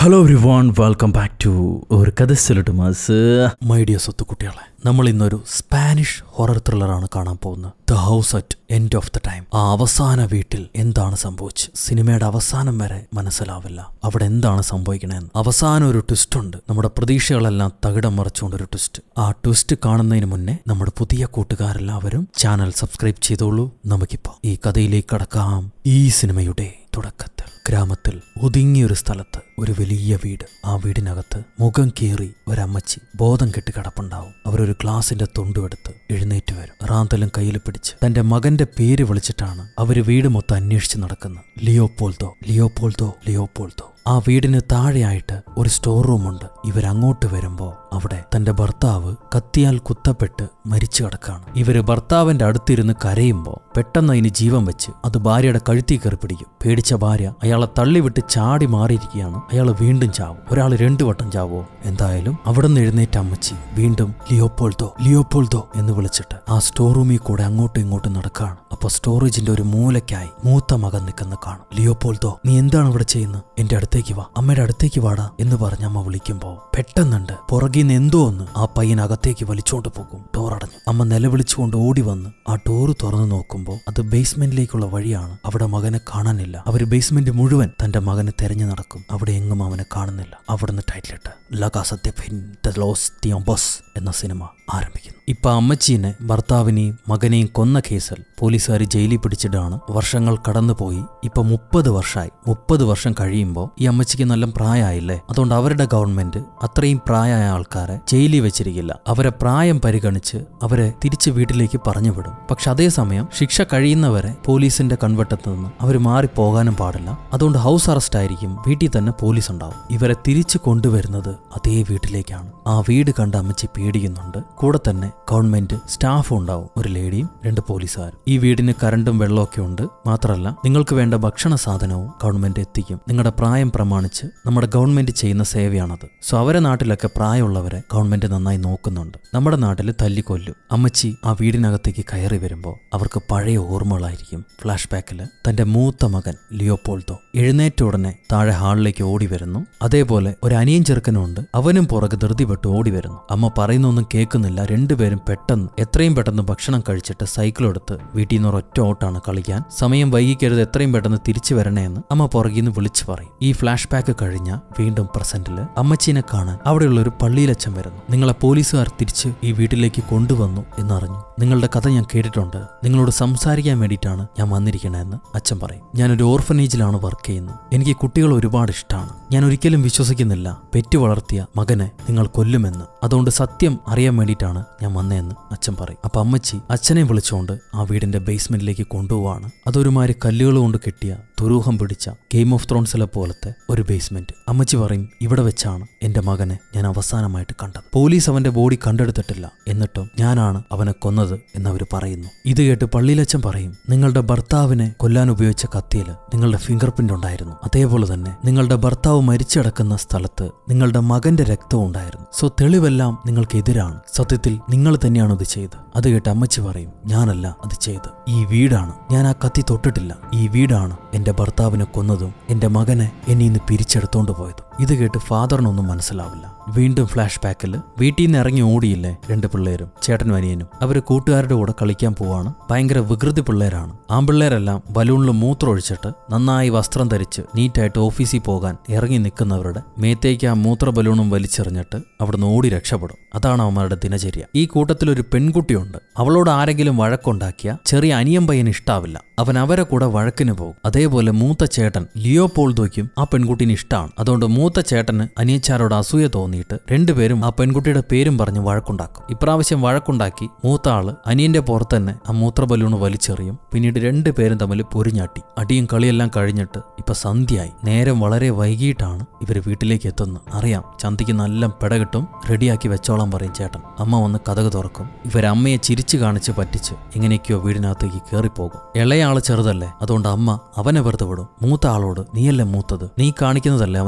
hello everyone welcome back to ഒരു കഥ mass my dear സ്വത്ത് കുട്ടികളെ നമ്മൾ ഇന്നൊരു സ്പാനിഷ് ഹൊറർ ത്രില്ലറാണ് കാണാൻ പോകുന്നത് the house at end of the time ആ അവസാന വീട്ടിൽ എന്താണ് സംഭവിച്ചത് സിനിമയുടെ അവസാനം വരെ മനസ്സിലാവില്ല അവിടെ എന്താണ് സംഭവിക്കണേന്ന് അവസാനം ഒരു ട്വിസ്റ്റ് ഉണ്ട് നമ്മുടെ പ്രതീക്ഷകളെല്ലാം തകിടം മറിച്ചുകൊണ്ട് ഒരു ട്വിസ്റ്റ് ആ ട്വിസ്റ്റ് കാണുന്നതിന് മുന്നേ നമ്മുടെ പുതിയ കൂട്ടുകാരെല്ലാവരും ചാനൽ സബ്സ്ക്രൈബ് ചെയ്തോളൂ നമുക്കിപ്പോ ഈ കഥയിലേക്ക് കടക്കാം ഈ സിനിമയുടെ തുടക്കത്തിൽ ഗ്രാമത്തിൽ ഒതുങ്ങിയൊരു സ്ഥലത്ത് ഒരു വലിയ വീട് ആ വീടിനകത്ത് മുഖം കീറി ഒരമ്മച്ചി ബോധം കെട്ട് കിടപ്പുണ്ടാവും അവരൊരു ഗ്ലാസിന്റെ തൊണ്ടുമെടുത്ത് എഴുന്നേറ്റ് വരും റാന്തലും കയ്യിൽ പിടിച്ച് തന്റെ മകന്റെ പേര് വിളിച്ചിട്ടാണ് അവര് വീട് മൊത്തം അന്വേഷിച്ച് നടക്കുന്നത് ലിയോപോൾതോ ലിയോപോൾതോ ലിയോപോൾതോ ആ വീടിന് താഴെയായിട്ട് ഒരു സ്റ്റോർ റൂമുണ്ട് ഇവരങ്ങോട്ട് വരുമ്പോ അവിടെ തന്റെ ഭർത്താവ് കത്തിയാൽ കുത്തപ്പെട്ട് മരിച്ചു കിടക്കാണ് ഇവര് ഭർത്താവിന്റെ അടുത്തിരുന്ന് കരയുമ്പോ പെട്ടെന്ന് അതിന് ജീവൻ വെച്ച് അത് ഭാര്യയുടെ കഴുത്തി കയറി പിടിക്കും പേടിച്ച ഭാര്യ അയാളെ തള്ളിവിട്ട് ചാടി മാറിയിരിക്കുകയാണ് അയാൾ വീണ്ടും ചാവും ഒരാൾ രണ്ടു വട്ടം ചാവോ എന്തായാലും അവിടെ നിന്ന് എഴുന്നേറ്റ അമ്മച്ചി വീണ്ടും ലിയോപോൾതോ ലിയോപോൾതോ എന്ന് വിളിച്ചിട്ട് ആ സ്റ്റോർ റൂമിൽ കൂടെ അങ്ങോട്ടും ഇങ്ങോട്ടും നടക്കാണ് അപ്പൊ സ്റ്റോറേജിന്റെ ഒരു മൂലയ്ക്കായി മൂത്ത മകൻ നിൽക്കുന്ന കാണും ലിയോപോൾതോ നീ എന്താണ് ഇവിടെ ചെയ്യുന്നത് എന്റെ അടുത്തേക്ക് വാ അമ്മയുടെ അടുത്തേക്ക് വാടാ എന്ന് പറഞ്ഞ അമ്മ വിളിക്കുമ്പോ പെട്ടെന്നുണ്ട് പുറകിൽ നിന്ന് എന്തോ ഒന്ന് ആ പയ്യൻ അകത്തേക്ക് വലിച്ചോണ്ട് പോകും ഡോർ അടഞ്ഞു അമ്മ നിലവിളിച്ചുകൊണ്ട് ഓടി വന്ന് ആ ഡോറ് തുറന്നു നോക്കുമ്പോൾ അത് ബേസ്മെന്റിലേക്കുള്ള വഴിയാണ് അവിടെ മകനെ കാണാനില്ല അവര് ബേസ്മെന്റ് മുഴുവൻ തന്റെ മകനെ തെരഞ്ഞു നടക്കും അവിടെ എങ്ങും അവനെ കാണുന്നില്ല അവിടുന്ന് ടൈറ്റിലിട്ട് ലഗാ സത്യഫിൻ ദ ലോസ് തിയോംബോസ് എന്ന സിനിമ ആരംഭിക്കുന്നു ഇപ്പൊ അമ്മച്ചീനെ ഭർത്താവിനെയും മകനെയും കൊന്ന കേസിൽ പോലീസുകാർ ജയിലിൽ പിടിച്ചിട്ടാണ് വർഷങ്ങൾ കടന്നുപോയി ഇപ്പൊ മുപ്പത് വർഷമായി മുപ്പത് വർഷം കഴിയുമ്പോൾ ഈ അമ്മച്ചിക്ക് നല്ല പ്രായമായില്ലേ അതുകൊണ്ട് അവരുടെ ഗവൺമെന്റ് അത്രയും പ്രായമായ ആൾക്കാരെ ജയിലിൽ വെച്ചിരിക്കില്ല അവരെ പ്രായം പരിഗണിച്ച് അവരെ തിരിച്ച് വീട്ടിലേക്ക് പറഞ്ഞുവിടും പക്ഷെ അതേസമയം ശിക്ഷ കഴിയുന്നവരെ പോലീസിന്റെ കൺവെട്ടത്ത് നിന്ന് അവർ മാറിപ്പോകാനും പാടില്ല അതുകൊണ്ട് ഹൗസ് അറസ്റ്റ് ആയിരിക്കും വീട്ടിൽ തന്നെ പോലീസ് ഉണ്ടാവും ഇവരെ തിരിച്ചു കൊണ്ടുവരുന്നത് അതേ വീട്ടിലേക്കാണ് ആ വീട് കണ്ട അമ്മച്ചി പേടിക്കുന്നുണ്ട് കൂടെ തന്നെ ഗവൺമെന്റ് സ്റ്റാഫും ഉണ്ടാവും ഒരു ലേഡിയും രണ്ട് പോലീസുകാരും ഈ വീടിന് കറണ്ടും വെള്ളമൊക്കെ ഉണ്ട് മാത്രമല്ല നിങ്ങൾക്ക് വേണ്ട ഭക്ഷണ സാധനവും ഗവൺമെന്റ് എത്തിക്കും നിങ്ങളുടെ പ്രായം പ്രമാണിച്ച് നമ്മുടെ ഗവൺമെന്റ് ചെയ്യുന്ന സേവയാണത് സോ അവരെ നാട്ടിലൊക്കെ പ്രായമുള്ളവരെ ഗവൺമെന്റ് നന്നായി നോക്കുന്നുണ്ട് നമ്മുടെ നാട്ടിൽ തല്ലിക്കൊല്ലും അമ്മച്ചി ആ വീടിനകത്തേക്ക് കയറി വരുമ്പോൾ അവർക്ക് പഴയ ഓർമ്മകളായിരിക്കും ഫ്ലാഷ് ബാക്കിൽ തന്റെ മൂത്ത മകൻ ലിയോപോൾത്തോ എഴുന്നേറ്റ ഉടനെ താഴെ ഹാളിലേക്ക് ഓടി വരുന്നു അതേപോലെ ഒരു അനിയൻ ചെറുക്കനുണ്ട് അവനും പുറകെ ധൃതിപ്പെട്ട് ഓടി വരുന്നു അമ്മ പറയുന്നൊന്നും കേൾക്കുന്നില്ല രണ്ടുപേരും പെട്ടെന്ന് എത്രയും പെട്ടെന്ന് ഭക്ഷണം കഴിച്ചിട്ട് സൈക്കിൾ എടുത്ത് വീട്ടിൽ നിന്ന് ഒരൊറ്റ ഓട്ടാണ് കളിക്കാൻ സമയം വൈകിക്കരുത് എത്രയും പെട്ടെന്ന് തിരിച്ചു വരണേ എന്ന് അമ്മ പുറകിൽ നിന്ന് വിളിച്ചു പറയും ഈ ഫ്ലാഷ് ബാക്ക് കഴിഞ്ഞ വീണ്ടും പ്രസന്റില് അമ്മച്ചീനെ കാണാൻ അവിടെയുള്ള ഒരു പള്ളിയിലച്ഛൻ വരുന്നു നിങ്ങളെ പോലീസുകാർ തിരിച്ച് ഈ വീട്ടിലേക്ക് കൊണ്ടുവന്നു എന്നറിഞ്ഞു നിങ്ങളുടെ കഥ ഞാൻ കേട്ടിട്ടുണ്ട് നിങ്ങളോട് സംസാരിക്കാൻ വേണ്ടിയിട്ടാണ് ഞാൻ വന്നിരിക്കണതെന്ന് അച്ഛൻ പറയും ഞാനൊരു ഓർഫനേജിലാണ് വർക്ക് ചെയ്യുന്നത് എനിക്ക് കുട്ടികൾ ഒരുപാട് ഇഷ്ടമാണ് ഞാൻ ഒരിക്കലും വിശ്വസിക്കുന്നില്ല പെറ്റു വളർത്തിയ മകനെ നിങ്ങൾ കൊല്ലുമെന്ന് അതുകൊണ്ട് സത്യം അറിയാൻ വേണ്ടിയിട്ടാണ് ഞാൻ വന്നതെന്ന് അച്ഛൻ പറയും അപ്പൊ അമ്മച്ചി അച്ഛനെ വിളിച്ചുകൊണ്ട് ആ വീടിന്റെ ബേസ്മെന്റിലേക്ക് കൊണ്ടുപോവാണ് അതൊരുമാതിരി കല്ലുകൾ കൊണ്ട് കെട്ടിയ ദുരൂഹം പിടിച്ച ഗെയിം ഓഫ് ത്രോൺസിലെ പോലത്തെ ഒരു ബേസ്മെന്റ് അമ്മച്ചി പറയും ഇവിടെ വെച്ചാണ് എന്റെ മകനെ ഞാൻ അവസാനമായിട്ട് കണ്ടത് പോലീസ് അവന്റെ ബോഡി കണ്ടെടുത്തിട്ടില്ല എന്നിട്ടും ഞാനാണ് അവനെ കൊന്നത് എന്നവർ പറയുന്നു ഇത് കേട്ട് പള്ളിയിലച്ഛൻ പറയും നിങ്ങളുടെ ഭർത്താവിനെ കൊല്ലാൻ ഉപയോഗിച്ച കത്തിയിൽ നിങ്ങളുടെ ഫിംഗർ പ്രിന്റ് ഉണ്ടായിരുന്നു അതേപോലെ തന്നെ നിങ്ങളുടെ ഭർത്താവ് മരിച്ചടക്കുന്ന സ്ഥലത്ത് നിങ്ങളുടെ മകന്റെ രക്തവും ഉണ്ടായിരുന്നു സോ തെളിവെല്ലാം നിങ്ങൾക്കെതിരാണ് സത്യത്തിൽ നിങ്ങൾ തന്നെയാണ് ഇത് ചെയ്ത് അത് കേട്ട് അമ്മച്ചി പറയും ഞാനല്ല അത് ചെയ്ത് ഈ വീടാണ് ഞാൻ ആ കത്തി തൊട്ടിട്ടില്ല ഈ വീടാണ് എന്റെ ഭർത്താവിനെ കൊന്നതും എന്റെ മകനെ എന്നെ ഇന്ന് പിരിച്ചെടുത്തോണ്ട് പോയതും ഇത് കേട്ട് ഫാദറിനൊന്നും മനസ്സിലാവില്ല വീണ്ടും ഫ്ലാഷ് ബാക്കിൽ വീട്ടിൽ നിന്ന് ഇറങ്ങി ഓടിയില്ലേ രണ്ട് പിള്ളേരും ചേട്ടനും അനിയനും അവര് കൂട്ടുകാരുടെ കൂടെ കളിക്കാൻ പോവാണ് ഭയങ്കര വികൃതി പിള്ളേരാണ് ആൺപിള്ളേരെല്ലാം ബലൂണിൽ മൂത്രം ഒഴിച്ചിട്ട് നന്നായി വസ്ത്രം ധരിച്ച് നീറ്റായിട്ട് ഓഫീസിൽ പോകാൻ ഇറങ്ങി നിൽക്കുന്നവരുടെ മേത്തേക്ക് ആ മൂത്ര ബലൂണും വലിച്ചെറിഞ്ഞിട്ട് അവിടുന്ന് ഓടി രക്ഷപ്പെടും അതാണ് അവന്മാരുടെ ദിനചര്യ ഈ കൂട്ടത്തിൽ ഒരു പെൺകുട്ടിയുണ്ട് അവളോട് ആരെങ്കിലും വഴക്കുണ്ടാക്കിയ ചെറിയ അനിയൻ പയ്യന് ഇഷ്ടാവില്ല അവൻ അവരെ കൂടെ വഴക്കിന് പോകും അതേപോലെ മൂത്ത ചേട്ടൻ ലിയോ പോൾദോയ്ക്കും ആ പെൺകുട്ടീനെ ഇഷ്ടമാണ് അതുകൊണ്ട് മൂത്ത ചേട്ടന് അനിയച്ചാരോട് അസൂയ തോന്നിയിട്ട് രണ്ടുപേരും ആ പെൺകുട്ടിയുടെ പേരും പറഞ്ഞ് വഴക്കുണ്ടാക്കും ഇപ്രാവശ്യം വഴക്കുണ്ടാക്കി മൂത്ത ആള് അനിയന്റെ പുറത്ത് തന്നെ ആ മൂത്ര ബലൂണ് വലിച്ചെറിയും പിന്നീട് രണ്ടുപേരും തമ്മിൽ പൊരിഞ്ഞാട്ടി അടിയും കളിയെല്ലാം കഴിഞ്ഞിട്ട് ഇപ്പൊ സന്ധ്യയായി നേരം വളരെ വൈകിട്ടാണ് ഇവർ വീട്ടിലേക്ക് എത്തുന്നത് അറിയാം ചന്തിക്ക് നല്ല പെടകിട്ടും റെഡിയാക്കി വെച്ചോളാൻ പറയും ചേട്ടൻ അമ്മ വന്ന് കഥക് തുറക്കും ഇവരമ്മയെ ചിരിച്ചു കാണിച്ച് പറ്റിച്ച് എങ്ങനെയൊക്കെയോ വീടിനകത്തേക്ക് കയറിപ്പോകും ഇളയാള് ചെറുതല്ലേ അതുകൊണ്ട് അമ്മ അവനെ വെറുതെ വിടും മൂത്ത ആളോട് നീയല്ലേ മൂത്തത് നീ കാണിക്കുന്നതല്ലേ അവനും കണ്ടുപിടി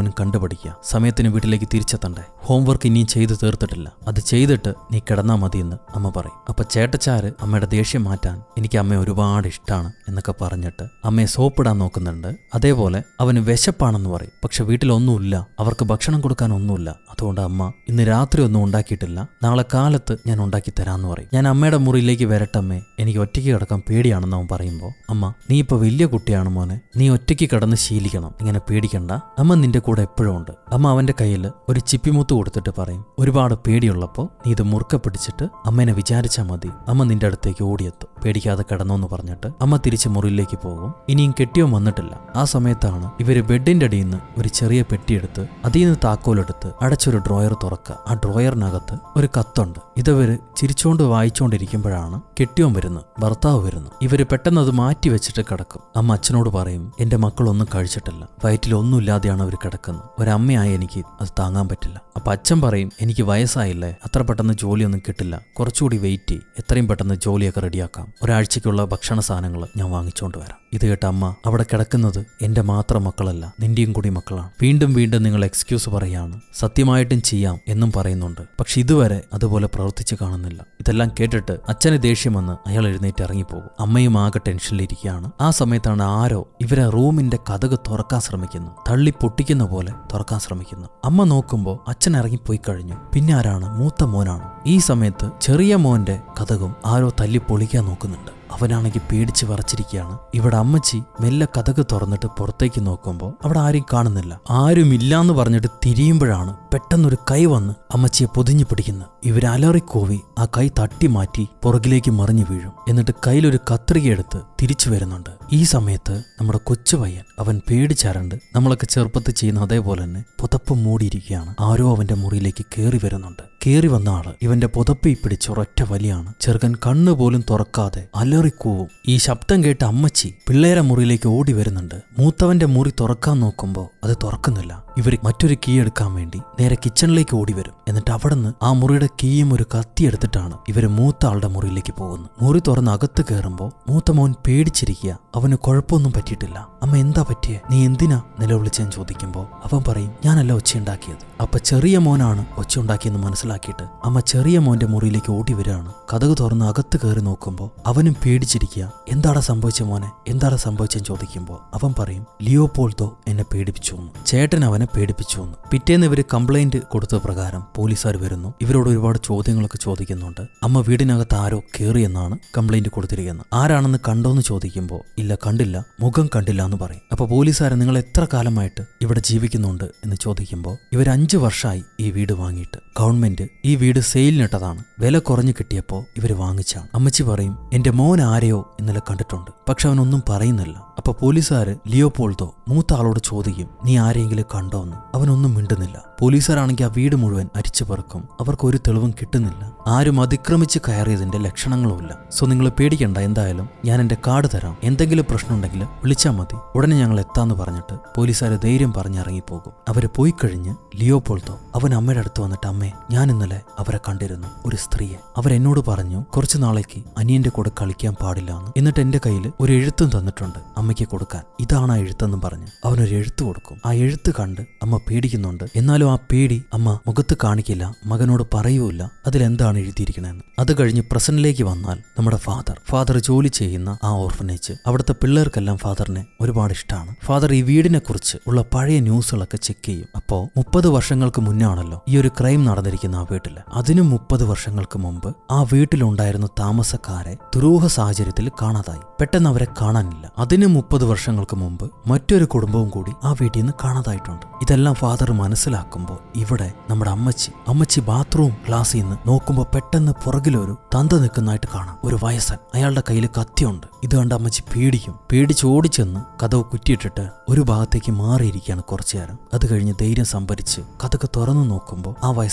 പഠിക്കുക സമയത്തിന് വീട്ടിലേക്ക് തിരിച്ചെത്തണ്ടേ ഹോംവർക്ക് ഇനിയും ചെയ്തു തീർത്തിട്ടില്ല അത് ചെയ്തിട്ട് നീ കിടന്നാ മതിയെന്ന് അമ്മ പറയും അപ്പൊ ചേട്ടച്ചാര് അമ്മയുടെ ദേഷ്യം മാറ്റാൻ എനിക്ക് അമ്മയെ ഒരുപാട് ഇഷ്ടമാണ് എന്നൊക്കെ പറഞ്ഞിട്ട് അമ്മയെ സോപ്പിടാൻ നോക്കുന്നുണ്ട് അതേപോലെ അവന് വിശപ്പാണെന്ന് പറയും പക്ഷെ വീട്ടിലൊന്നുമില്ല അവർക്ക് ഭക്ഷണം കൊടുക്കാൻ ഒന്നുമില്ല അതുകൊണ്ട് അമ്മ ഇന്ന് രാത്രി ഒന്നും ഉണ്ടാക്കിയിട്ടില്ല നാളെ കാലത്ത് ഞാൻ ഉണ്ടാക്കി തരാമെന്ന് പറയും ഞാൻ അമ്മയുടെ മുറിയിലേക്ക് വരട്ടമ്മേ എനിക്ക് ഒറ്റയ്ക്ക് കിടക്കാൻ പേടിയാണെന്ന് അവൻ പറയുമ്പോൾ അമ്മ നീ ഇപ്പൊ വലിയ കുട്ടിയാണ് മോനെ നീ ഒറ്റയ്ക്ക് കിടന്ന് ശീലിക്കണം ഇങ്ങനെ പേടിക്കണ്ട അമ്മ നിന്റെ കൂടെ എപ്പോഴും ഉണ്ട് അമ്മ അവന്റെ കയ്യിൽ ഒരു ചിപ്പിമുത്ത് കൊടുത്തിട്ട് പറയും ഒരുപാട് പേടിയുള്ളപ്പോൾ നീ ഇത് മുറുക്കെ പിടിച്ചിട്ട് അമ്മേനെ വിചാരിച്ചാൽ മതി അമ്മ നിന്റെ അടുത്തേക്ക് ഓടിയെത്തും പേടിക്കാതെ കിടന്നോന്ന് പറഞ്ഞിട്ട് അമ്മ തിരിച്ച് മുറിയിലേക്ക് പോകും ഇനിയും കെട്ടിയോ വന്നിട്ടില്ല ആ സമയത്താണ് ഇവര് ബെഡിന്റെ അടിയിൽ നിന്ന് ഒരു ചെറിയ പെട്ടിയെടുത്ത് അതിൽ നിന്ന് താക്കോലെടുത്ത് അടച്ചൊരു ഡ്രോയർ തുറക്കുക ആ ഡ്രോയറിനകത്ത് ഒരു കത്തുണ്ട് ഇതവര് ചിരിച്ചോണ്ട് വായിച്ചുകൊണ്ടിരിക്കുമ്പോഴാണ് കെട്ടിയോൻ വരുന്നത് ഭർത്താവ് വരുന്നു ഇവര് പെട്ടെന്ന് അത് മാറ്റി വെച്ചിട്ട് കിടക്കും അമ്മ അച്ഛനോട് പറയും എന്റെ മക്കളൊന്നും കഴിച്ചിട്ടില്ല വയറ്റിൽ ഒന്നുമില്ലാതെയാണ് അവർ കിടക്കുന്നത് ഒരമ്മയായി എനിക്ക് അത് താങ്ങാൻ പറ്റില്ല അപ്പൊ അച്ഛൻ പറയും എനിക്ക് വയസ്സായില്ലേ അത്ര പെട്ടെന്ന് ജോലിയൊന്നും കിട്ടില്ല കുറച്ചുകൂടി വെയിറ്റ് ചെയ്യും എത്രയും പെട്ടെന്ന് ജോലിയൊക്കെ റെഡിയാക്കാം ഒരാഴ്ചയ്ക്കുള്ള ഭക്ഷണ സാധനങ്ങൾ ഞാൻ വാങ്ങിച്ചുകൊണ്ട് വരാം ഇത് കേട്ട അമ്മ അവിടെ കിടക്കുന്നത് എന്റെ മാത്രം മക്കളല്ല നിന്റെയും കൂടി മക്കളാണ് വീണ്ടും വീണ്ടും നിങ്ങൾ എക്സ്ക്യൂസ് പറയാണ് സത്യമായിട്ടും ചെയ്യാം എന്നും പറയുന്നുണ്ട് പക്ഷെ ഇതുവരെ അതുപോലെ പ്രവർത്തിച്ചു കാണുന്നില്ല ഇതെല്ലാം കേട്ടിട്ട് അച്ഛന് ദേഷ്യം വന്ന് അയാൾ എഴുന്നേറ്റ് ഇറങ്ങിപ്പോകും അമ്മയും ആകെ ടെൻഷനിലിരിക്കുകയാണ് ആ സമയത്താണ് ആരോ ഇവരെ റൂമിന്റെ കഥക് തുറക്കാൻ ശ്രമിക്കുന്നു തള്ളി പൊട്ടിക്കുന്ന പോലെ തുറക്കാൻ ശ്രമിക്കുന്നു അമ്മ നോക്കുമ്പോൾ അച്ഛൻ ഇറങ്ങിപ്പോയി കഴിഞ്ഞു പിന്നെ ആരാണ് മൂത്ത മോനാണ് ഈ സമയത്ത് ചെറിയ മോന്റെ കഥകും ആരോ തല്ലി പൊളിക്കാൻ നോക്കുന്നുണ്ട് അവനാണെങ്കിൽ പേടിച്ച് വറച്ചിരിക്കുകയാണ് ഇവിടെ അമ്മച്ചി മെല്ലെ കഥക് തുറന്നിട്ട് പുറത്തേക്ക് നോക്കുമ്പോൾ അവിടെ ആരും കാണുന്നില്ല ആരുമില്ലാന്ന് പറഞ്ഞിട്ട് തിരിയുമ്പോഴാണ് പെട്ടെന്നൊരു കൈ വന്ന് അമ്മച്ചിയെ പൊതിഞ്ഞു പിടിക്കുന്നത് ഇവരലറിക്കോവി ആ കൈ തട്ടി മാറ്റി പുറകിലേക്ക് മറിഞ്ഞു വീഴും എന്നിട്ട് കയ്യിലൊരു കത്രിക എടുത്ത് തിരിച്ചു വരുന്നുണ്ട് ഈ സമയത്ത് നമ്മുടെ കൊച്ചു പയ്യൻ അവൻ പേടിച്ചരണ്ട് നമ്മളൊക്കെ ചെറുപ്പത്തിൽ ചെയ്യുന്ന അതേപോലെ തന്നെ പുതപ്പ് മൂടിയിരിക്കുകയാണ് ആരോ അവന്റെ മുറിയിലേക്ക് കയറി വരുന്നുണ്ട് കയറി വന്ന ആള് ഇവന്റെ പുതപ്പി പിടിച്ച് ഒരൊറ്റ വലിയാണ് ചെറുക്കൻ കണ്ണു പോലും തുറക്കാതെ അലറിക്കൂവും ഈ ശബ്ദം കേട്ട് അമ്മച്ചി പിള്ളേരെ മുറിയിലേക്ക് ഓടി വരുന്നുണ്ട് മൂത്തവന്റെ മുറി തുറക്കാൻ നോക്കുമ്പോൾ അത് തുറക്കുന്നില്ല ഇവർ മറ്റൊരു കീ എടുക്കാൻ വേണ്ടി നേരെ കിച്ചണിലേക്ക് ഓടി വരും എന്നിട്ട് അവിടുന്ന് ആ മുറിയുടെ കീയും ഒരു കത്തി എടുത്തിട്ടാണ് ഇവര് മൂത്ത ആളുടെ മുറിയിലേക്ക് പോകുന്നത് മുറി തുറന്ന് അകത്ത് കയറുമ്പോൾ മൂത്ത മോൻ പേടിച്ചിരിക്കുക അവന് കുഴപ്പമൊന്നും പറ്റിയിട്ടില്ല അമ്മ എന്താ പറ്റിയേ നീ എന്തിനാ നിലവിളിച്ചെന്ന് ചോദിക്കുമ്പോൾ അവൻ പറയും ഞാനല്ല ഒച്ചയുണ്ടാക്കിയത് അപ്പൊ ചെറിയ മോനാണ് ഒച്ച ഉണ്ടാക്കിയെന്ന് മനസ്സിലാക്കിയിട്ട് അമ്മ ചെറിയ മോന്റെ മുറിയിലേക്ക് ഓടി വരികയാണ് കഥക് തുറന്ന് അകത്ത് കയറി നോക്കുമ്പോൾ അവനും പേടിച്ചിരിക്കുക എന്താടാ സംഭവിച്ച മോനെ എന്താടാ സംഭവിച്ചെന്ന് ചോദിക്കുമ്പോൾ അവൻ പറയും ലിയോപോൾത്തോ എന്നെ പേടിപ്പിച്ചു എന്ന് ചേട്ടൻ അവനെ പേടിപ്പിച്ചു എന്ന് പിറ്റേന്ന് ഇവര് കംപ്ലൈന്റ് കൊടുത്ത പ്രകാരം പോലീസുകാർ വരുന്നു ഇവരോട് ഒരുപാട് ചോദ്യങ്ങളൊക്കെ ചോദിക്കുന്നുണ്ട് അമ്മ വീടിനകത്ത് ആരോ കയറിയെന്നാണ് കംപ്ലൈന്റ് കൊടുത്തിരിക്കുന്നത് ആരാണെന്ന് കണ്ടോന്ന് ചോദിക്കുമ്പോൾ ഇല്ല കണ്ടില്ല മുഖം കണ്ടില്ല എന്ന് പറയും അപ്പൊ പോലീസുകാരൻ നിങ്ങൾ എത്ര കാലമായിട്ട് ഇവിടെ ജീവിക്കുന്നുണ്ട് എന്ന് ചോദിക്കുമ്പോൾ ഇവർ അഞ്ചു വർഷമായി ഈ വീട് വാങ്ങിയിട്ട് ഗവൺമെന്റ് ഈ വീട് സെയിലിനിട്ടതാണ് വില കുറഞ്ഞു കിട്ടിയപ്പോൾ ഇവർ വാങ്ങിച്ചാണ് അമ്മച്ചി പറയും എന്റെ മോൻ ആരെയോ ഇന്നലെ കണ്ടിട്ടുണ്ട് പക്ഷെ അവനൊന്നും പറയുന്നില്ല അപ്പൊ പോലീസുകാര് ലിയോപോൾത്തോ മൂത്ത ആളോട് ചോദിക്കും നീ ആരെങ്കിലും കണ്ടോന്ന് അവനൊന്നും മിണ്ടുന്നില്ല പോലീസുകാരാണെങ്കിൽ ആ വീട് മുഴുവൻ അരിച്ചു പറക്കും അവർക്ക് ഒരു തെളിവും കിട്ടുന്നില്ല ആരും അതിക്രമിച്ച് കയറിയതിന്റെ ലക്ഷണങ്ങളുമില്ല സോ നിങ്ങൾ പേടിക്കണ്ട എന്തായാലും ഞാൻ എന്റെ കാർഡ് തരാം എന്തെങ്കിലും പ്രശ്നമുണ്ടെങ്കിൽ വിളിച്ചാൽ മതി ഉടനെ ഞങ്ങൾ എത്താന്ന് പറഞ്ഞിട്ട് പോലീസുകാർ ധൈര്യം പറഞ്ഞിറങ്ങിപ്പോകും അവര് പോയി കഴിഞ്ഞ് ലിയോപോൾത്തോ അവൻ അമ്മയുടെ അടുത്ത് വന്നിട്ട് അമ്മേ ഞാൻ ഇന്നലെ അവരെ കണ്ടിരുന്നു ഒരു സ്ത്രീയെ അവരെന്നോട് പറഞ്ഞു കുറച്ചു നാളേക്ക് അനിയന്റെ കൂടെ കളിക്കാൻ പാടില്ല എന്ന് എന്നിട്ട് എന്റെ കയ്യിൽ ഒരു എഴുത്തും തന്നിട്ടുണ്ട് അമ്മയ്ക്ക് കൊടുക്കാൻ ഇതാണ് ആ എഴുത്തെന്നും പറഞ്ഞ് അവനൊരു എഴുത്ത് കൊടുക്കും ആ എഴുത്ത് കണ്ട് അമ്മ പേടിക്കുന്നുണ്ട് എന്നാലും ആ പേടി അമ്മ മുഖത്ത് കാണിക്കില്ല മകനോട് പറയൂല അതിലെന്താണ് എഴുതിയിരിക്കണമെന്ന് അത് കഴിഞ്ഞ് പ്രസന്റിലേക്ക് വന്നാൽ നമ്മുടെ ഫാദർ ഫാദർ ജോലി ചെയ്യുന്ന ആ ഓർഫനേജ് അവിടുത്തെ പിള്ളേർക്കെല്ലാം ഫാദറിനെ ഒരുപാട് ഇഷ്ടമാണ് ഫാദർ ഈ വീടിനെ കുറിച്ച് ഉള്ള പഴയ ന്യൂസുകളൊക്കെ ചെക്ക് ചെയ്യും അപ്പോ മുപ്പത് വർഷങ്ങൾക്ക് മുന്നാണല്ലോ ഈ ഒരു ക്രൈം നടന്നിരിക്കുന്ന ആ വീട്ടില് അതിനും മുപ്പത് വർഷങ്ങൾക്ക് മുമ്പ് ആ വീട്ടിലുണ്ടായിരുന്ന താമസക്കാരെ ദുരൂഹ സാഹചര്യത്തിൽ കാണാതായി പെട്ടെന്ന് അവരെ കാണാനില്ല അതിന് മുപ്പത് വർഷങ്ങൾക്ക് മുമ്പ് മറ്റൊരു കുടുംബവും കൂടി ആ വീട്ടിൽ നിന്ന് കാണാതായിട്ടുണ്ട് ഇതെല്ലാം ഫാദർ മനസ്സിലാക്കുമ്പോൾ ഇവിടെ നമ്മുടെ അമ്മച്ചി അമ്മച്ചി ബാത്റൂം ഗ്ലാസ്സിൽ നിന്ന് നോക്കുമ്പോൾ പെട്ടെന്ന് പുറകിലൊരു തന്ത നിൽക്കുന്നതായിട്ട് കാണാം ഒരു വയസ്സൻ അയാളുടെ കയ്യിൽ കത്തിയുണ്ട് ഇത് കണ്ട് അമ്മച്ചി പേടിക്കും പേടിച്ച് ഓടിച്ചെന്ന് കഥവ് കുറ്റിയിട്ടിട്ട് ഒരു ഭാഗത്തേക്ക് മാറിയിരിക്കുകയാണ് കുറച്ചു നേരം അത് കഴിഞ്ഞ് ധൈര്യം സംഭരിച്ച് കഥക്ക് തുറന്നു നോക്കുമ്പോൾ ആ വയസ്സൻ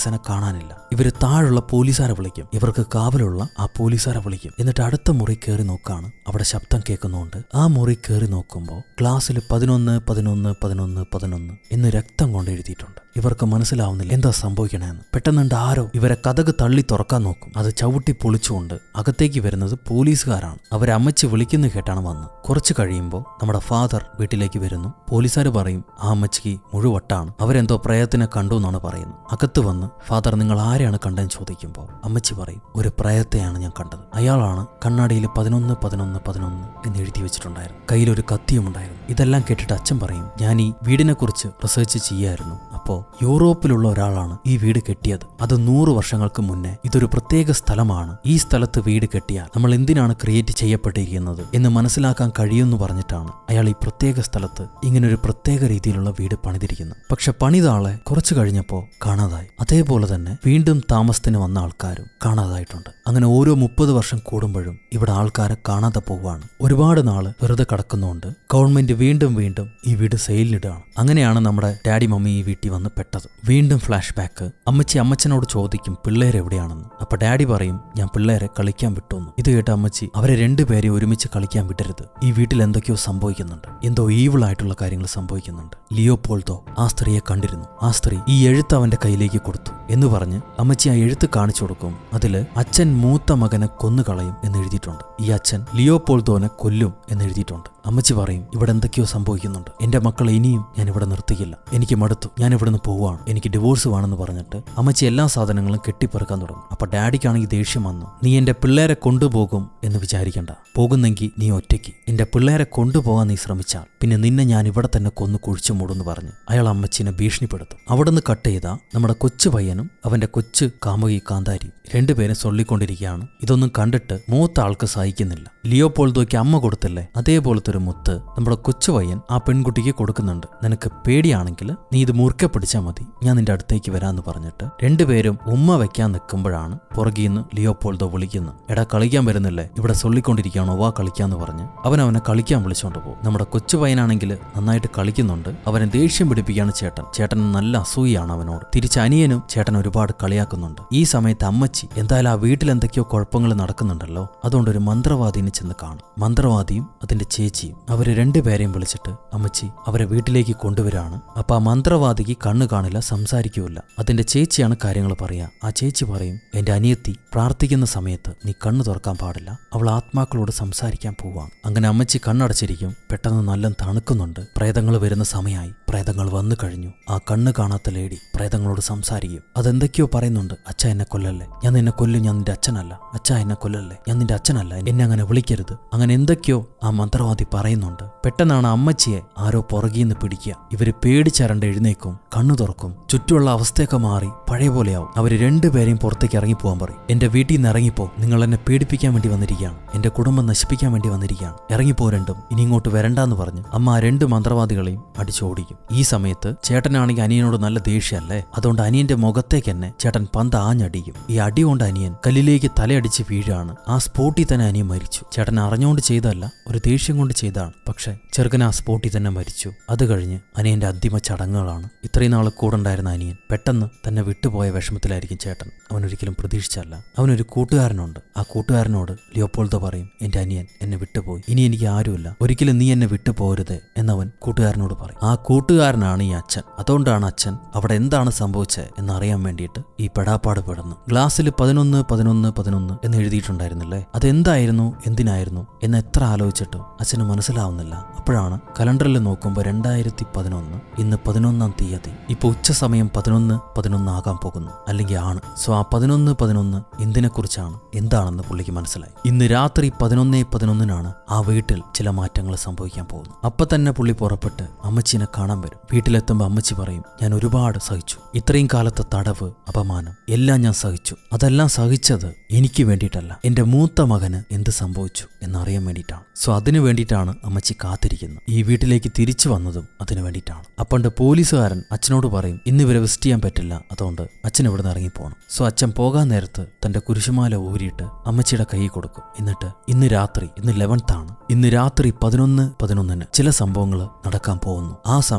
അലക്സനെ കാണാനില്ല ഇവര് താഴെയുള്ള പോലീസുകാരെ വിളിക്കും ഇവർക്ക് കാവലുള്ള ആ പോലീസുകാരെ വിളിക്കും എന്നിട്ട് അടുത്ത മുറി കയറി നോക്കാണ് അവിടെ ശബ്ദം കേൾക്കുന്നുണ്ട് ആ മുറി കയറി നോക്കുമ്പോൾ ക്ലാസ്സിൽ പതിനൊന്ന് പതിനൊന്ന് പതിനൊന്ന് പതിനൊന്ന് എന്ന് രക്തം കൊണ്ട് എഴുതിയിട്ടുണ്ട് ഇവർക്ക് മനസ്സിലാവുന്നില്ല എന്താ സംഭവിക്കണേന്ന് പെട്ടെന്നുണ്ട് ആരോ ഇവരെ കഥക് തള്ളി തുറക്കാൻ നോക്കും അത് ചവിട്ടി പൊളിച്ചുകൊണ്ട് അകത്തേക്ക് വരുന്നത് പോലീസുകാരാണ് അവരെ അമ്മച്ചി വിളിക്കുന്നു കേട്ടാണ് വന്ന് കുറച്ച് കഴിയുമ്പോൾ നമ്മുടെ ഫാദർ വീട്ടിലേക്ക് വരുന്നു പോലീസുകാർ പറയും ആ അമ്മച്ചിക്ക് മുഴുവട്ടാണ് അവരെന്തോ പ്രയത്തിനെ കണ്ടു എന്നാണ് പറയുന്നത് അകത്ത് വന്ന് ഫാദർ നിങ്ങൾ ആരെയാണ് കണ്ടതെന്ന് ചോദിക്കുമ്പോൾ അമ്മച്ചി പറയും ഒരു പ്രയത്തെയാണ് ഞാൻ കണ്ടത് അയാളാണ് കണ്ണാടിയിൽ പതിനൊന്ന് പതിനൊന്ന് പതിനൊന്ന് എന്ന് എഴുതി വെച്ചിട്ടുണ്ടായിരുന്നു കയ്യിലൊരു കത്തിയും ഉണ്ടായിരുന്നു ഇതെല്ലാം കേട്ടിട്ട് അച്ഛൻ പറയും ഞാൻ ഈ വീടിനെ കുറിച്ച് റിസർച്ച് ചെയ്യായിരുന്നു അപ്പോ യൂറോപ്പിലുള്ള ഒരാളാണ് ഈ വീട് കെട്ടിയത് അത് നൂറ് വർഷങ്ങൾക്ക് മുന്നേ ഇതൊരു പ്രത്യേക സ്ഥലമാണ് ഈ സ്ഥലത്ത് വീട് കെട്ടിയാൽ നമ്മൾ എന്തിനാണ് ക്രിയേറ്റ് ചെയ്യപ്പെട്ടിരിക്കുന്നത് എന്ന് മനസ്സിലാക്കാൻ കഴിയുമെന്ന് പറഞ്ഞിട്ടാണ് അയാൾ ഈ പ്രത്യേക സ്ഥലത്ത് ഇങ്ങനൊരു പ്രത്യേക രീതിയിലുള്ള വീട് പണിതിരിക്കുന്നത് പക്ഷെ പണിതാളെ കുറച്ചു കഴിഞ്ഞപ്പോൾ കാണാതായി അതേപോലെ തന്നെ വീണ്ടും താമസത്തിന് വന്ന ആൾക്കാരും കാണാതായിട്ടുണ്ട് അങ്ങനെ ഓരോ മുപ്പത് വർഷം കൂടുമ്പോഴും ഇവിടെ ആൾക്കാരെ കാണാതെ പോവാണ് ഒരുപാട് നാള് വെറുതെ കിടക്കുന്നുണ്ട് ഗവൺമെന്റ് വീണ്ടും വീണ്ടും ഈ വീട് സെയിലിനിടുകയാണ് അങ്ങനെയാണ് നമ്മുടെ ഡാഡി മമ്മി ഈ വീട്ടിൽ വന്ന് പെട്ടത് വീണ്ടും ഫ്ലാഷ് ബാക്ക് അമ്മച്ചി അമ്മച്ചനോട് ചോദിക്കും പിള്ളേർ എവിടെയാണെന്ന് അപ്പൊ ഡാഡി പറയും ഞാൻ പിള്ളേരെ കളിക്കാൻ വിട്ടുന്നു ഇത് കേട്ട അമ്മച്ചി അവരെ രണ്ടുപേരെ ഒരുമിച്ച് കളിക്കാൻ വിടരുത് ഈ വീട്ടിൽ എന്തൊക്കെയോ സംഭവിക്കുന്നുണ്ട് എന്തോ ഈവിൾ ആയിട്ടുള്ള കാര്യങ്ങൾ സംഭവിക്കുന്നുണ്ട് ലിയോപോൾതോ ആ സ്ത്രീയെ കണ്ടിരുന്നു ആ സ്ത്രീ ഈ എഴുത്ത് അവന്റെ കയ്യിലേക്ക് കൊടുത്തു എന്ന് പറഞ്ഞ് അമ്മച്ചി ആ എഴുത്ത് കാണിച്ചു കൊടുക്കും അതില് അച്ഛൻ മൂത്ത മകനെ കൊന്നുകളയും എന്ന് എഴുതിയിട്ടുണ്ട് ഈ അച്ഛൻ ലിയോപോൾതോനെ കൊല്ലും എന്ന് എഴുതിയിട്ടുണ്ട് അമ്മച്ചി പറയും ഇവിടെ എന്തൊക്കെയോ സംഭവിക്കുന്നുണ്ട് എന്റെ മക്കളെ ഇനിയും ഞാൻ ഇവിടെ നിർത്തിക്കില്ല എനിക്ക് മടുത്തു ഞാൻ ഇവിടുന്ന് പോവാണ് എനിക്ക് ഡിവോഴ്സ് വേണമെന്ന് പറഞ്ഞിട്ട് അമ്മച്ചി എല്ലാ സാധനങ്ങളും കെട്ടിപ്പെറുക്കാൻ തുടങ്ങും അപ്പൊ ഡാഡിക്കാണെങ്കിൽ ദേഷ്യം വന്നു നീ എന്റെ പിള്ളേരെ കൊണ്ടുപോകും എന്ന് വിചാരിക്കണ്ട പോകുന്നെങ്കിൽ നീ ഒറ്റയ്ക്ക് എന്റെ പിള്ളേരെ കൊണ്ടുപോകാൻ നീ ശ്രമിച്ചാൽ പിന്നെ നിന്നെ ഞാൻ ഇവിടെ തന്നെ കൊന്നു കുഴിച്ചു മൂടുന്ന് പറഞ്ഞ് അയാൾ അമ്മച്ചിനെ ഭീഷണിപ്പെടുത്തും അവിടുന്ന് കട്ട് ചെയ്ത നമ്മുടെ കൊച്ചു പയ്യനും അവന്റെ കൊച്ചു കാമുകി കാന്താരി രണ്ടുപേരും സൊല്ലിക്കൊണ്ടിരിക്കുകയാണ് ഇതൊന്നും കണ്ടിട്ട് മൂത്ത ആൾക്ക് സഹിക്കുന്നില്ല ലിയോപോൾദോയ്ക്ക് അമ്മ കൊടുത്തില്ലേ അതേപോലത്തെ ഒരു മുത്ത് നമ്മുടെ കൊച്ചു പയ്യൻ ആ പെൺകുട്ടിക്ക് കൊടുക്കുന്നുണ്ട് നിനക്ക് പേടിയാണെങ്കിൽ നീ ഇത് മുറുക്കെ പിടിച്ചാൽ മതി ഞാൻ നിന്റെ അടുത്തേക്ക് വരാന്ന് പറഞ്ഞിട്ട് രണ്ടുപേരും ഉമ്മ വെക്കാൻ നിൽക്കുമ്പോഴാണ് പുറകിന്ന് ലിയോപോൾദോ വിളിക്കുന്നു എടാ കളിക്കാൻ വരുന്നില്ലേ ഇവിടെ സൊല്ലിക്കൊണ്ടിരിക്കുകയാണോ വാ കളിക്കാന്ന് പറഞ്ഞ് അവൻ അവനെ കളിക്കാൻ വിളിച്ചോണ്ട് പോകും നമ്മുടെ കൊച്ചു പയ്യനാണെങ്കിൽ നന്നായിട്ട് കളിക്കുന്നുണ്ട് അവനെ ദേഷ്യം പിടിപ്പിക്കുകയാണ് ചേട്ടൻ ചേട്ടൻ നല്ല അസൂയാണ് അവനോട് തിരിച്ച് അനിയനും ചേട്ടൻ ഒരുപാട് കളിയാക്കുന്നുണ്ട് ഈ സമയത്ത് അമ്മച്ചി എന്തായാലും ആ വീട്ടിൽ എന്തൊക്കെയോ കുഴപ്പങ്ങൾ നടക്കുന്നുണ്ടല്ലോ അതുകൊണ്ട് ഒരു മന്ത്രവാദിനെ ചെന്ന് കാണും മന്ത്രവാദിയും അതിന്റെ ചേച്ചിയും അവര് രണ്ടുപേരെയും വിളിച്ചിട്ട് അമ്മച്ചി അവരെ വീട്ടിലേക്ക് കൊണ്ടുവരാണ് അപ്പൊ ആ മന്ത്രവാദിക്ക് കണ്ണു കാണില്ല സംസാരിക്കൂല അതിന്റെ ചേച്ചിയാണ് കാര്യങ്ങൾ പറയാ ആ ചേച്ചി പറയും എന്റെ അനിയത്തി പ്രാർത്ഥിക്കുന്ന സമയത്ത് നീ കണ്ണു തുറക്കാൻ പാടില്ല അവൾ ആത്മാക്കളോട് സംസാരിക്കാൻ പോവാണ് അങ്ങനെ അമ്മച്ചി കണ്ണടച്ചിരിക്കും പെട്ടെന്ന് നല്ല തണുക്കുന്നുണ്ട് പ്രേതങ്ങൾ വരുന്ന സമയമായി പ്രേതങ്ങൾ വന്നു കഴിഞ്ഞു ആ കണ്ണ് കാണാത്ത ലേഡി പ്രേതങ്ങളോട് സംസാരിക്കും അതെന്തൊക്കെയോ പറയുന്നുണ്ട് അച്ഛ എന്നെ കൊല്ലല്ലേ ഞാൻ നിന്നെ കൊല്ലും ഞാൻ നിന്റെ അച്ഛനല്ല അച്ഛ എന്നെ കൊല്ലല്ലേ ഞാൻ നിന്റെ അച്ഛനല്ല എന്നെ അങ്ങനെ വിളിക്കരുത് അങ്ങനെ എന്തൊക്കെയോ ആ മന്ത്രവാദി പറയുന്നുണ്ട് പെട്ടെന്നാണ് അമ്മച്ചിയെ ആരോ പുറകിന്ന് പിടിക്കുക ഇവര് പേടിച്ചരണ്ട് എഴുന്നേക്കും കണ്ണു തുറക്കും ചുറ്റുമുള്ള അവസ്ഥയൊക്കെ മാറി പഴയ പോലെയാവും അവര് രണ്ടുപേരെയും പുറത്തേക്ക് ഇറങ്ങിപ്പോവാൻ പറയും എന്റെ വീട്ടിൽ നിന്ന് ഇറങ്ങിപ്പോ നിങ്ങൾ എന്നെ പേടിപ്പിക്കാൻ വേണ്ടി വന്നിരിക്കുകയാണ് എന്റെ കുടുംബം നശിപ്പിക്കാൻ വേണ്ടി വന്നിരിക്കുകയാണ് ഇറങ്ങിപ്പോ രണ്ടും ഇനി ഇങ്ങോട്ട് വരണ്ടെന്ന് പറഞ്ഞ് അമ്മ ആ രണ്ട് മന്ത്രവാദികളെയും അടിച്ചോടിക്കും ഈ സമയത്ത് ചേട്ടനാണെങ്കിൽ അനിയനോട് നല്ല ദേഷ്യമല്ലേ അതുകൊണ്ട് അനിയന്റെ മുഖത്തേക്ക് തന്നെ ചേട്ടൻ പന്ത് ആഞ്ഞടിക്കും ഈ അടി കൊണ്ട് അനിയൻ കല്ലിലേക്ക് തലയടിച്ച് വീഴാണ് ആ സ്പോട്ടിൽ തന്നെ അനിയൻ മരിച്ചു ചേട്ടൻ അറിഞ്ഞുകൊണ്ട് ചെയ്തതല്ല ഒരു ദേഷ്യം കൊണ്ട് ചെയ്താണ് പക്ഷെ ചെറുക്കൻ ആ സ്പോട്ടിൽ തന്നെ മരിച്ചു അത് കഴിഞ്ഞ് അനിയന്റെ അന്തിമ ചടങ്ങുകളാണ് ഇത്രയും നാൾ കൂടെ ഉണ്ടായിരുന്ന അനിയൻ പെട്ടെന്ന് തന്നെ വിട്ടുപോയ വിഷമത്തിലായിരിക്കും ചേട്ടൻ അവൻ ഒരിക്കലും പ്രതീക്ഷിച്ചല്ല അവനൊരു കൂട്ടുകാരനുണ്ട് ആ കൂട്ടുകാരനോട് ലിയോപ്പോൾദോ പറയും എന്റെ അനിയൻ എന്നെ വിട്ടുപോയി ഇനി എനിക്ക് ആരുമില്ല ഒരിക്കലും നീ എന്നെ വിട്ടുപോകരുത് എന്നവൻ കൂട്ടുകാരനോട് പറയും ആ കൂട്ടുകാരനാണ് ഈ അച്ഛൻ അതുകൊണ്ടാണ് അച്ഛൻ അവിടെ എന്താണ് സംഭവിച്ചത് എന്നറിയാൻ വേണ്ടിയിട്ട് ഈ പെടാപ്പാട് പെടുന്നു ഗ്ലാസ്സിൽ പതിനൊന്ന് പതിനൊന്ന് പതിനൊന്ന് എന്ന് എഴുതിയിട്ടുണ്ടായിരുന്നില്ലേ അതെന്തായിരുന്നു എന്തിനായിരുന്നു എന്ന് എത്ര ആലോചിച്ചിട്ടും അച്ഛന് മനസ്സിലാവുന്നില്ല അപ്പോഴാണ് കലണ്ടറിൽ നോക്കുമ്പോൾ രണ്ടായിരത്തി പതിനൊന്ന് ഇന്ന് പതിനൊന്നാം തീയതി ഇപ്പൊ ഉച്ച സമയം പതിനൊന്ന് പതിനൊന്ന് ആകാൻ പോകുന്നു അല്ലെങ്കിൽ ആണ് സോ ആ പതിനൊന്ന് പതിനൊന്ന് എന്തിനെക്കുറിച്ചാണ് എന്താണെന്ന് പുള്ളിക്ക് മനസ്സിലായി ഇന്ന് രാത്രി പതിനൊന്നേ പതിനൊന്നിനാണ് ആ വീട്ടിൽ ചില മാറ്റങ്ങൾ സംഭവിക്കാൻ പോകുന്നു അപ്പൊ തന്നെ പുള്ളി പുറപ്പെട്ട് അമ്മച്ചിനെ കാണാൻ വരും വീട്ടിലെത്തുമ്പോൾ അമ്മച്ചി പറയും ഞാൻ ഒരുപാട് സഹിച്ചു ഇത്രയും കാലത്തെ തടവ് അപമാനം എല്ലാം ഞാൻ സഹിച്ചു അതെല്ലാം സഹിച്ചത് എനിക്ക് വേണ്ടിയിട്ടല്ല എന്റെ മൂത്ത മകന് എന്ത് സംഭവിച്ചു എന്നറിയാൻ വേണ്ടിയിട്ടാണ് സോ അതിനു വേണ്ടിയിട്ടാണ് അമ്മച്ചി കാത്തിരിക്കുന്നത് ഈ വീട്ടിലേക്ക് തിരിച്ചു വന്നതും അതിനു വേണ്ടിയിട്ടാണ് അപ്പണ്ട് പോലീസുകാരൻ അച്ഛനോട് പറയും ഇന്ന് ഇവരെ വിസിറ്റ് ചെയ്യാൻ പറ്റില്ല അതുകൊണ്ട് അച്ഛൻ ഇവിടുന്ന് ഇറങ്ങിപ്പോണം സോ അച്ഛൻ പോകാൻ നേരത്ത് തന്റെ കുരിശുമാല ഊരിയിട്ട് അമ്മച്ചിയുടെ കൈ കൊടുക്കും എന്നിട്ട് ഇന്ന് രാത്രി ഇന്ന് ലെവൻത്ത് ആണ് ഇന്ന് രാത്രി പതിനൊന്ന് പതിനൊന്നിന് ചില സംഭവങ്ങൾ നടക്കാൻ പോകുന്നു ആ സമയം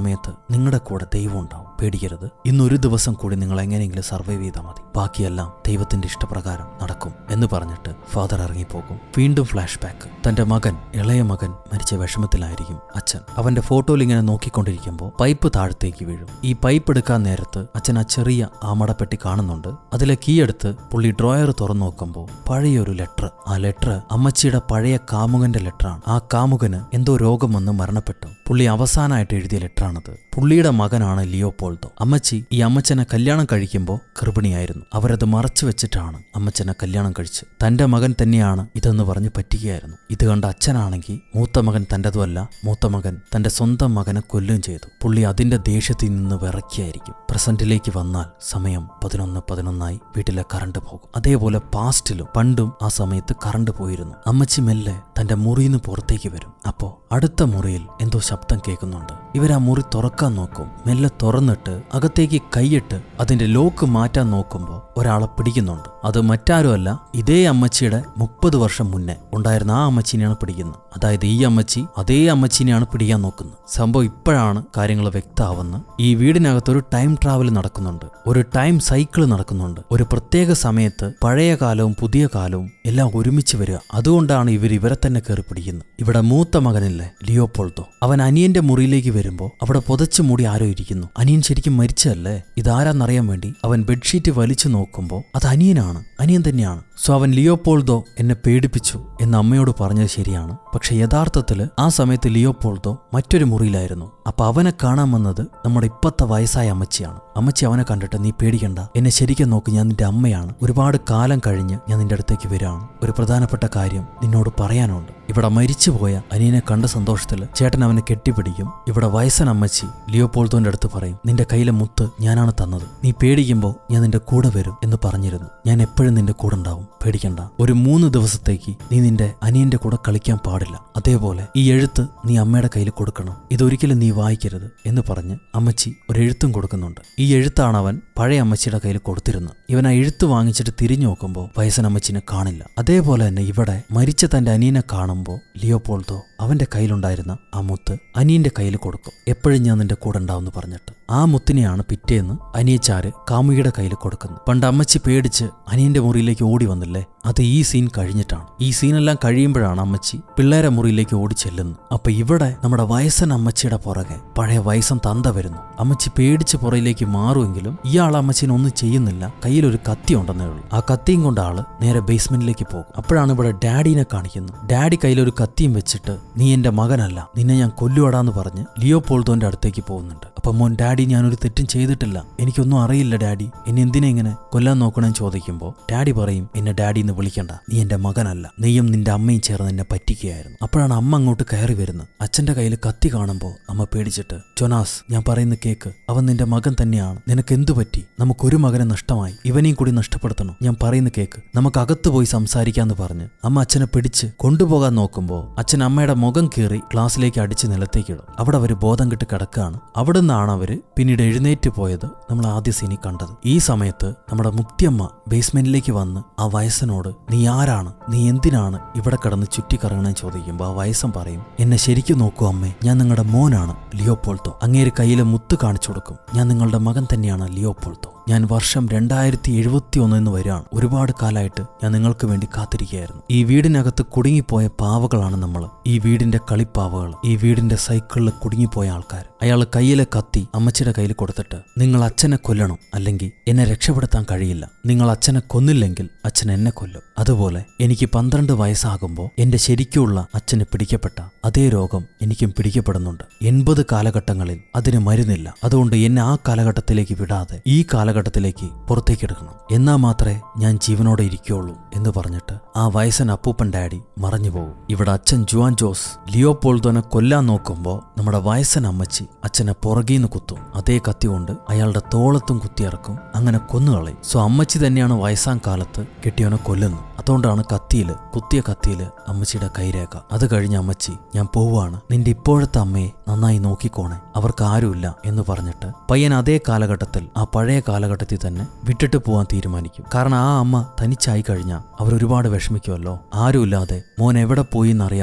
സമയത്ത് നിങ്ങളുടെ കൂടെ ദൈവം ഉണ്ടാവും പേടിക്കരുത് ഇന്നൊരു ദിവസം കൂടി നിങ്ങൾ എങ്ങനെയെങ്കിലും സർവൈവ് ചെയ്താൽ മതി ബാക്കിയെല്ലാം ദൈവത്തിന്റെ ഇഷ്ടപ്രകാരം നടക്കും എന്ന് പറഞ്ഞിട്ട് ഫാദർ ഇറങ്ങിപ്പോകും വീണ്ടും ഫ്ലാഷ് ബാക്ക് തന്റെ മകൻ ഇളയ മകൻ മരിച്ച വിഷമത്തിലായിരിക്കും അച്ഛൻ അവന്റെ ഫോട്ടോയിൽ ഇങ്ങനെ നോക്കിക്കൊണ്ടിരിക്കുമ്പോൾ പൈപ്പ് താഴത്തേക്ക് വീഴും ഈ പൈപ്പ് എടുക്കാൻ നേരത്ത് അച്ഛൻ ആ ചെറിയ ആമടപ്പെട്ടി കാണുന്നുണ്ട് അതിലെ കീ എടുത്ത് പുള്ളി ഡ്രോയർ തുറന്നു നോക്കുമ്പോൾ പഴയൊരു ലെറ്റർ ആ ലെറ്റർ അമ്മച്ചിയുടെ പഴയ കാമുകന്റെ ലെറ്ററാണ് ആ കാമുകന് എന്തോ രോഗം വന്ന് മരണപ്പെട്ടു പുള്ളി അവസാനമായിട്ട് എഴുതിയ ലെറ്ററാണത് പുള്ളിയുടെ മകനാണ് ലിയോപോൾഡോ അമ്മച്ചി ഈ അമ്മച്ചനെ കല്യാണം കഴിക്കുമ്പോൾ ഗർഭിണിയായിരുന്നു അവരത് മറച്ചു വെച്ചിട്ടാണ് അമ്മച്ചനെ കല്യാണം കഴിച്ച് തന്റെ മകൻ തന്നെയാണ് ഇതെന്ന് പറഞ്ഞ് പറ്റിക്കുകയായിരുന്നു ഇത് കണ്ട അച്ഛനാണെങ്കിൽ മൂത്ത മകൻ തൻ്റെതുമല്ല മൂത്ത മകൻ തന്റെ സ്വന്തം മകനെ കൊല്ലുകയും ചെയ്തു പുള്ളി അതിന്റെ ദേഷ്യത്തിൽ നിന്ന് വിറക്കിയായിരിക്കും പ്രസന്റിലേക്ക് വന്നാൽ സമയം പതിനൊന്ന് പതിനൊന്നായി വീട്ടിലെ കറണ്ട് പോകും അതേപോലെ പാസ്റ്റിലും പണ്ടും ആ സമയത്ത് കറണ്ട് പോയിരുന്നു അമ്മച്ചി മെല്ലെ തന്റെ മുറിയിൽ പുറത്തേക്ക് വരും അപ്പോ അടുത്ത മുറിയിൽ എന്തോ ശബ്ദം കേൾക്കുന്നുണ്ട് ഇവരാ മുറി തുറക്കാൻ നോക്കും മെല്ലെ തുറന്നിട്ട് അകത്തേക്ക് കൈയിട്ട് അതിന്റെ ലോക്ക് മാറ്റാൻ നോക്കുമ്പോൾ ഒരാളെ പിടിക്കുന്നുണ്ട് അത് മറ്റാരുമല്ല ഇതേ അമ്മച്ചിയുടെ മുപ്പത് വർഷം മുന്നേ ഉണ്ടായിരുന്ന ആ അമ്മച്ചിനെയാണ് പിടിക്കുന്നത് അതായത് ഈ അമ്മച്ചി അതേ അമ്മച്ചിനെയാണ് പിടിക്കാൻ നോക്കുന്നത് സംഭവം ഇപ്പോഴാണ് കാര്യങ്ങൾ വ്യക്തമാവുന്നത് ഈ വീടിനകത്ത് ഒരു ടൈം ട്രാവൽ നടക്കുന്നുണ്ട് ഒരു ടൈം സൈക്കിൾ നടക്കുന്നുണ്ട് ഒരു പ്രത്യേക സമയത്ത് പഴയ കാലവും പുതിയ കാലവും എല്ലാം ഒരുമിച്ച് വരിക അതുകൊണ്ടാണ് ഇവർ ഇവരെ തന്നെ കയറി പിടിക്കുന്നത് ഇവിടെ മൂത്ത മകനില്ലേ ലിയോപോൾട്ടോ അവൻ അനിയന്റെ മുറിയിലേക്ക് വരുമ്പോൾ അവിടെ പുതച്ചു മൂടി ആരോ ഇരിക്കുന്നു അനിയൻ ശരിക്കും മരിച്ചതല്ലേ ഇതാരാന്നറിയാൻ വേണ്ടി അവൻ ബെഡ്ഷീറ്റ് വലിച്ചു നോക്കുമ്പോൾ അത് അനിയനാണ് അനിയൻ തന്നെയാണ് സോ അവൻ ലിയോപോൾദോ എന്നെ പേടിപ്പിച്ചു എന്ന് അമ്മയോട് പറഞ്ഞത് ശരിയാണ് പക്ഷെ യഥാർത്ഥത്തിൽ ആ സമയത്ത് ലിയോപോൾദോ മറ്റൊരു മുറിയിലായിരുന്നു അപ്പൊ അവനെ കാണാൻ വന്നത് നമ്മുടെ ഇപ്പത്തെ വയസ്സായ അമ്മച്ചിയാണ് അമ്മച്ചി അവനെ കണ്ടിട്ട് നീ പേടിക്കണ്ട എന്നെ ശരിക്കും നോക്ക് ഞാൻ നിന്റെ അമ്മയാണ് ഒരുപാട് കാലം കഴിഞ്ഞ് ഞാൻ നിന്റെ അടുത്തേക്ക് വരാണ് ഒരു പ്രധാനപ്പെട്ട കാര്യം നിന്നോട് പറയാനുണ്ട് ഇവിടെ മരിച്ചുപോയ അനിയനെ കണ്ട സന്തോഷത്തിൽ ചേട്ടൻ അവനെ കെട്ടിപ്പിടിക്കും ഇവിടെ വയസ്സൻ അമ്മച്ചി ലിയോപോൾത്തോന്റെ അടുത്ത് പറയും നിന്റെ കയ്യിലെ മുത്ത് ഞാനാണ് തന്നത് നീ പേടിക്കുമ്പോൾ ഞാൻ നിന്റെ കൂടെ വരും എന്ന് പറഞ്ഞിരുന്നു ഞാൻ എപ്പോഴും നിന്റെ കൂടെ ഉണ്ടാവും പേടിക്കണ്ട ഒരു മൂന്ന് ദിവസത്തേക്ക് നീ നിന്റെ അനിയന്റെ കൂടെ കളിക്കാൻ പാടില്ല അതേപോലെ ഈ എഴുത്ത് നീ അമ്മയുടെ കയ്യിൽ കൊടുക്കണം ഇതൊരിക്കലും നീ വായിക്കരുത് എന്ന് പറഞ്ഞ് അമ്മച്ചി ഒരു എഴുത്തും കൊടുക്കുന്നുണ്ട് ഈ എഴുത്താണ് അവൻ പഴയ അമ്മച്ചിയുടെ കയ്യിൽ കൊടുത്തിരുന്നത് ഇവൻ ആ എഴുത്ത് വാങ്ങിച്ചിട്ട് തിരിഞ്ഞു നോക്കുമ്പോൾ വയസ്സൻ അമ്മച്ചിനെ കാണില്ല അതേപോലെ തന്നെ ഇവിടെ മരിച്ച തന്റെ അനിയനെ കാണുമ്പോൾ ലിയോപോൾത്തോ അവന്റെ കയ്യിലുണ്ടായിരുന്ന ആ മുത്ത് അനിയന്റെ കയ്യിൽ കൊടുക്കും എപ്പോഴും ഞാൻ നിന്റെ കൂടെ ഉണ്ടാവും പറഞ്ഞിട്ട് ആ മുത്തിനെയാണ് പിറ്റേന്ന് അനിയച്ചാര് കാമുകിയുടെ കയ്യിൽ കൊടുക്കുന്നത് പണ്ട് അമ്മച്ചി പേടിച്ച് അനിയന്റെ മുറിയിലേക്ക് ഓടി വന്നില്ലേ അത് ഈ സീൻ കഴിഞ്ഞിട്ടാണ് ഈ സീനെല്ലാം കഴിയുമ്പോഴാണ് അമ്മച്ചി പിള്ളേരെ മുറിയിലേക്ക് ഓടി ചെല്ലുന്നത് അപ്പൊ ഇവിടെ നമ്മുടെ വയസ്സൻ അമ്മച്ചിയുടെ പുറകെ പഴയ വയസ്സൻ തന്ത വരുന്നു അമ്മച്ചി പേടിച്ച് പുറയിലേക്ക് മാറുമെങ്കിലും ഇയാൾ അമ്മച്ചിനെ ഒന്നും ചെയ്യുന്നില്ല കയ്യിലൊരു കത്തി ഉണ്ടെന്നേ ഉള്ളൂ ആ കത്തിയും കൊണ്ട് ആള് നേരെ ബേസ്മെന്റിലേക്ക് പോകും അപ്പോഴാണ് ഇവിടെ ഡാഡിനെ കാണിക്കുന്നത് ഡാഡി കയ്യിലൊരു കത്തിയും വെച്ചിട്ട് നീ എന്റെ മകനല്ല നിന്നെ ഞാൻ കൊല്ലുവാടാന്ന് പറഞ്ഞ് ലിയോ പോൾതോന്റെ അടുത്തേക്ക് പോകുന്നുണ്ട് അപ്പൊ മോൻ ഡാഡി ഞാനൊരു തെറ്റും ചെയ്തിട്ടില്ല എനിക്കൊന്നും അറിയില്ല ഡാഡി എന്നെ എന്തിനാ ഇങ്ങനെ കൊല്ലാൻ നോക്കണമെന്ന് ചോദിക്കുമ്പോൾ ഡാഡി പറയും എന്നെ ഡാഡി എന്ന് വിളിക്കണ്ട നീ എന്റെ മകനല്ല നീയും നിന്റെ അമ്മയും ചേർന്ന് എന്നെ പറ്റിക്കുകയായിരുന്നു അപ്പോഴാണ് അമ്മ അങ്ങോട്ട് കയറി വരുന്നത് അച്ഛന്റെ കയ്യിൽ കത്തി കാണുമ്പോൾ അമ്മ പേടിച്ചിട്ട് ജൊനാസ് ഞാൻ പറയുന്ന കേക്ക് അവൻ നിന്റെ മകൻ തന്നെയാണ് നിനക്ക് എന്തു പറ്റി നമുക്കൊരു മകനെ നഷ്ടമായി ഇവനെയും കൂടി നഷ്ടപ്പെടുത്തണം ഞാൻ പറയുന്ന കേക്ക് നമുക്ക് അകത്ത് പോയി സംസാരിക്കാന്ന് പറഞ്ഞ് അമ്മ അച്ഛനെ പിടിച്ച് കൊണ്ടുപോകാൻ നോക്കുമ്പോൾ അച്ഛൻ അമ്മയുടെ മുഖം കീറി ക്ലാസ്സിലേക്ക് അടിച്ച് നിലത്തേക്കിടും അവിടെ അവര് ബോധം കെട്ട് കിടക്കുകയാണ് അവിടെ നിന്നാണ് അവര് പിന്നീട് എഴുന്നേറ്റ് പോയത് നമ്മൾ ആദ്യ സീനി കണ്ടത് ഈ സമയത്ത് നമ്മുടെ മുക്തിയമ്മ ബേസ്മെന്റിലേക്ക് വന്ന് ആ വയസ്സനോട് നീ ആരാണ് നീ എന്തിനാണ് ഇവിടെ കിടന്ന് ചുറ്റിക്കറങ്ങണമെന്ന് ചോദിക്കുമ്പോൾ ആ വയസ്സൻ പറയും എന്നെ ശരിക്കും നോക്കൂ അമ്മേ ഞാൻ നിങ്ങളുടെ മോനാണ് ലിയോപോൾത്തോ അങ്ങേര് കയ്യിലെ മുത്ത് കാണിച്ചു കൊടുക്കും ഞാൻ നിങ്ങളുടെ മകൻ തന്നെയാണ് ലിയോപോൾത്തോ ഞാൻ വർഷം രണ്ടായിരത്തി എഴുപത്തി ഒന്നിന്ന് വരികയാണ് ഒരുപാട് കാലമായിട്ട് ഞാൻ നിങ്ങൾക്ക് വേണ്ടി കാത്തിരിക്കുകയായിരുന്നു ഈ വീടിനകത്ത് കുടുങ്ങിപ്പോയ പാവകളാണ് നമ്മൾ ഈ വീടിന്റെ കളിപ്പാവകൾ ഈ വീടിന്റെ സൈക്കിളിൽ കുടുങ്ങിപ്പോയ ആൾക്കാർ അയാൾ കയ്യിലെ കത്തി അമ്മച്ചിയുടെ കയ്യിൽ കൊടുത്തിട്ട് നിങ്ങൾ അച്ഛനെ കൊല്ലണം അല്ലെങ്കിൽ എന്നെ രക്ഷപ്പെടുത്താൻ കഴിയില്ല നിങ്ങൾ അച്ഛനെ കൊന്നില്ലെങ്കിൽ അച്ഛൻ എന്നെ കൊല്ലും അതുപോലെ എനിക്ക് പന്ത്രണ്ട് വയസ്സാകുമ്പോൾ എന്റെ ശരിക്കുള്ള അച്ഛന് പിടിക്കപ്പെട്ട അതേ രോഗം എനിക്കും പിടിക്കപ്പെടുന്നുണ്ട് എൺപത് കാലഘട്ടങ്ങളിൽ അതിന് മരുന്നില്ല അതുകൊണ്ട് എന്നെ ആ കാലഘട്ടത്തിലേക്ക് വിടാതെ ഈ കാലഘട്ടത്തിലേക്ക് പുറത്തേക്ക് എടുക്കണം എന്നാ മാത്രമേ ഞാൻ ജീവനോടെ ഇരിക്കുകയുള്ളൂ എന്ന് പറഞ്ഞിട്ട് ആ വയസ്സൻ അപ്പൂപ്പൻ ഡാഡി മറഞ്ഞു പോകും ഇവിടെ അച്ഛൻ ജുവാൻ ജോസ് ലിയോപോൾദോനെ കൊല്ലാൻ നോക്കുമ്പോൾ നമ്മുടെ വയസ്സൻ അമ്മച്ചി അച്ഛനെ പുറകീന്ന് കുത്തും അതേ കത്തി കൊണ്ട് അയാളുടെ തോളത്തും കുത്തിയിറക്കും അങ്ങനെ കൊന്നുകളയും സോ അമ്മച്ചി തന്നെയാണ് വയസ്സാം കാലത്ത് കെട്ടിയവനെ കൊല്ലുന്നു അതുകൊണ്ടാണ് കത്തിയില് കുത്തിയ കത്തിയില് അമ്മച്ചിയുടെ കൈരേഖ അത് കഴിഞ്ഞ അമ്മച്ചി ഞാൻ പോവാണ് നിന്റെ ഇപ്പോഴത്തെ അമ്മയെ നന്നായി നോക്കിക്കോണേ അവർക്ക് ആരുമില്ല എന്ന് പറഞ്ഞിട്ട് പയ്യൻ അതേ കാലഘട്ടത്തിൽ ആ പഴയ കാലഘട്ടത്തിൽ തന്നെ വിട്ടിട്ട് പോവാൻ തീരുമാനിക്കും കാരണം ആ അമ്മ തനിച്ചായി കഴിഞ്ഞാൽ അവരൊരുപാട് വിഷമിക്കുമല്ലോ ആരുമില്ലാതെ മോൻ എവിടെ പോയി എന്നറിയാതെ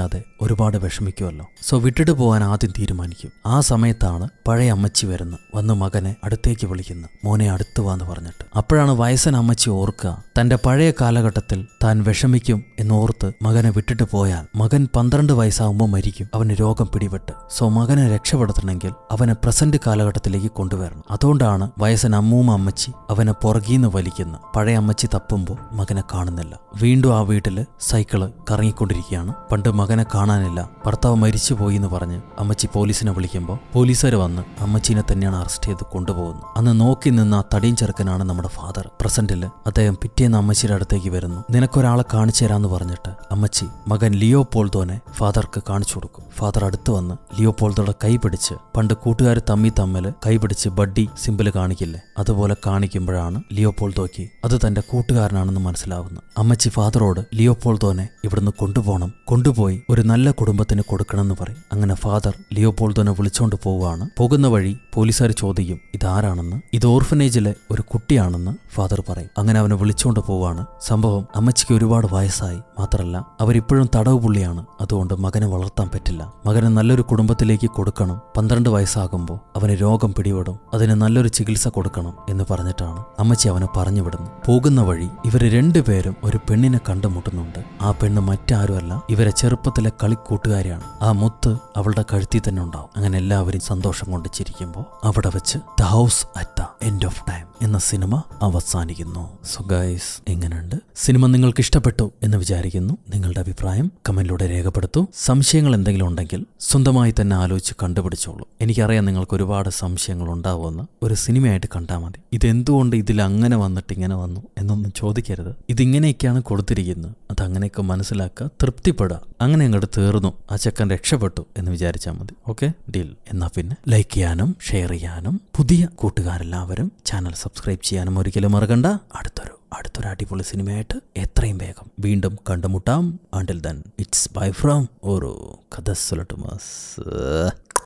ഒരുപാട് വിഷമിക്കുമല്ലോ സോ വിട്ടിട്ട് പോകാൻ ആദ്യം തീരുമാനിക്കും ആ സമയത്താണ് പഴയ അമ്മച്ചി വരുന്നു വന്ന് മകനെ അടുത്തേക്ക് വിളിക്കുന്നു മോനെ അടുത്ത് വാന്ന് പറഞ്ഞിട്ട് അപ്പോഴാണ് വയസ്സൻ അമ്മച്ചി ഓർക്കുക തന്റെ പഴയ കാലഘട്ടത്തിൽ താൻ വിഷമിക്കും എന്നോർത്ത് മകനെ വിട്ടിട്ട് പോയാൽ മകൻ പന്ത്രണ്ട് വയസ്സാകുമ്പോൾ മരിക്കും അവന് രോഗം പിടിപെട്ട് സോ മകനെ രക്ഷപ്പെടുത്തണമെങ്കിൽ അവനെ പ്രസന്റ് കാലഘട്ടത്തിലേക്ക് കൊണ്ടുവരണം അതുകൊണ്ടാണ് വയസ്സൻ അമ്മൂമ്മ അമ്മച്ചി അവനെ പുറകീന്ന് വലിക്കുന്നു പഴയ അമ്മച്ചി തപ്പുമ്പോൾ മകനെ കാണുന്നില്ല വീണ്ടും ആ വീട്ടില് സൈക്കിള് കറങ്ങിക്കൊണ്ടിരിക്കുകയാണ് പണ്ട് മകനെ കാണാനില്ല ഭർത്താവ് മരിച്ചു പോയി എന്ന് പറഞ്ഞ് അമ്മച്ചി പോലീസിനെ വിളിക്കുമ്പോൾ പോലീസുകാർ വന്ന് അമ്മച്ചീനെ തന്നെയാണ് അറസ്റ്റ് ചെയ്ത് കൊണ്ടുപോകുന്നത് അന്ന് നോക്കി നിന്ന ആ തടിയും ചെറുക്കനാണ് നമ്മുടെ ഫാദർ പ്രസന്റിൽ അദ്ദേഹം പിറ്റേന്ന് അമ്മച്ചിയുടെ അടുത്തേക്ക് വരുന്നു നിനക്കൊരാളെ കാണിച്ചു തരാന്ന് പറഞ്ഞിട്ട് അമ്മച്ചി മകൻ ലിയോ പോൾതോനെ ഫാദർക്ക് കാണിച്ചു കൊടുക്കും ഫാദർ അടുത്ത് വന്ന് ലിയോ പോൾതോയുടെ കൈ പിടിച്ച് പണ്ട് കൂട്ടുകാർ തമ്മി തമ്മിൽ കൈ പിടിച്ച് ബഡ്ഡി സിമ്പിൾ കാണിക്കില്ലേ അതുപോലെ കാണിക്കുമ്പോഴാണ് ലിയോ പോൾതോയ്ക്ക് അത് തന്റെ കൂട്ടുകാരനാണെന്ന് മനസ്സിലാവുന്നത് അമ്മച്ചി ഫാദറോട് ലിയോ പോൾതോനെ ഇവിടുന്ന് കൊണ്ടുപോകണം കൊണ്ടുപോയി ഒരു നല്ല കുടുംബത്തിന് കൊടുക്കണമെന്ന് പറയും അങ്ങനെ ഫാദർ ലിയോ പോൾതോനെ വിളിച്ചോണ്ട് പോവുകയാണ് പോകുന്ന വഴി പോലീസുകാർ ചോദിക്കും ഇതാരാണെന്ന് ഇത് ഓർഫനേജിലെ ഒരു കുട്ടിയാണെന്ന് ഫാദർ പറയും അങ്ങനെ അവനെ വിളിച്ചോണ്ട് പോവാണ് സംഭവം അമ്മച്ചിക്ക് ഒരുപാട് വയസ്സായി മാത്രമല്ല അവരിപ്പോഴും തടവ് പുള്ളിയാണ് അതുകൊണ്ട് മകനെ വളർത്താൻ പറ്റില്ല മകനെ നല്ലൊരു കുടുംബത്തിലേക്ക് കൊടുക്കണം പന്ത്രണ്ട് വയസ്സാകുമ്പോൾ അവന് രോഗം പിടിപെടും അതിന് നല്ലൊരു ചികിത്സ കൊടുക്കണം എന്ന് പറഞ്ഞിട്ടാണ് അമ്മച്ചി അവനെ പറഞ്ഞു വിടുന്നത് പോകുന്ന വഴി ഇവര് രണ്ടുപേരും ഒരു പെണ്ണിനെ കണ്ടുമുട്ടുന്നുണ്ട് ആ പെണ്ണ് മറ്റാരുമല്ല ഇവരെ ചെറുപ്പത്തിലെ കളിക്കൂട്ടുകാരിയാണ് ആ മുത്ത് അവളുടെ കഴുത്തിൽ തന്നെ ഉണ്ടാവും അങ്ങനെ എല്ലാവരും സന്തോഷം കൊണ്ട് ചിരിക്കുമ്പോൾ അവിടെ വെച്ച് the house at the end of the time സിനിമ അവസാനിക്കുന്നു സോ ഗൈസ് എങ്ങനെയുണ്ട് സിനിമ നിങ്ങൾക്ക് ഇഷ്ടപ്പെട്ടു എന്ന് വിചാരിക്കുന്നു നിങ്ങളുടെ അഭിപ്രായം കമന്റിലൂടെ രേഖപ്പെടുത്തൂ സംശയങ്ങൾ എന്തെങ്കിലും ഉണ്ടെങ്കിൽ സ്വന്തമായി തന്നെ ആലോചിച്ച് കണ്ടുപിടിച്ചോളൂ എനിക്കറിയാം നിങ്ങൾക്ക് ഒരുപാട് സംശയങ്ങൾ ഉണ്ടാവുമെന്ന് ഒരു സിനിമയായിട്ട് കണ്ടാൽ മതി ഇതെന്തുകൊണ്ട് ഇതിൽ അങ്ങനെ വന്നിട്ട് ഇങ്ങനെ വന്നു എന്നൊന്നും ചോദിക്കരുത് ഇതിങ്ങനെയൊക്കെയാണ് കൊടുത്തിരിക്കുന്നത് അത് അങ്ങനെയൊക്കെ മനസ്സിലാക്കുക തൃപ്തിപ്പെടുക അങ്ങനെ അങ്ങോട്ട് തീർന്നു ആ ചെക്കൻ രക്ഷപ്പെട്ടു എന്ന് വിചാരിച്ചാൽ മതി ഓക്കെ ഡീൽ എന്നാ പിന്നെ ലൈക്ക് ചെയ്യാനും ഷെയർ ചെയ്യാനും പുതിയ കൂട്ടുകാരെല്ലാവരും ചാനൽ സബ്സ്ക്രൈബ് ചെയ്യാനും ഒരിക്കലും മറക്കണ്ട അടുത്തൊരു അടുത്തൊരു അടിപൊളി സിനിമയായിട്ട് എത്രയും വേഗം വീണ്ടും കണ്ടുമുട്ടാം until then it's bye from ഓരോ കഥ സുലട്ടുമാസ്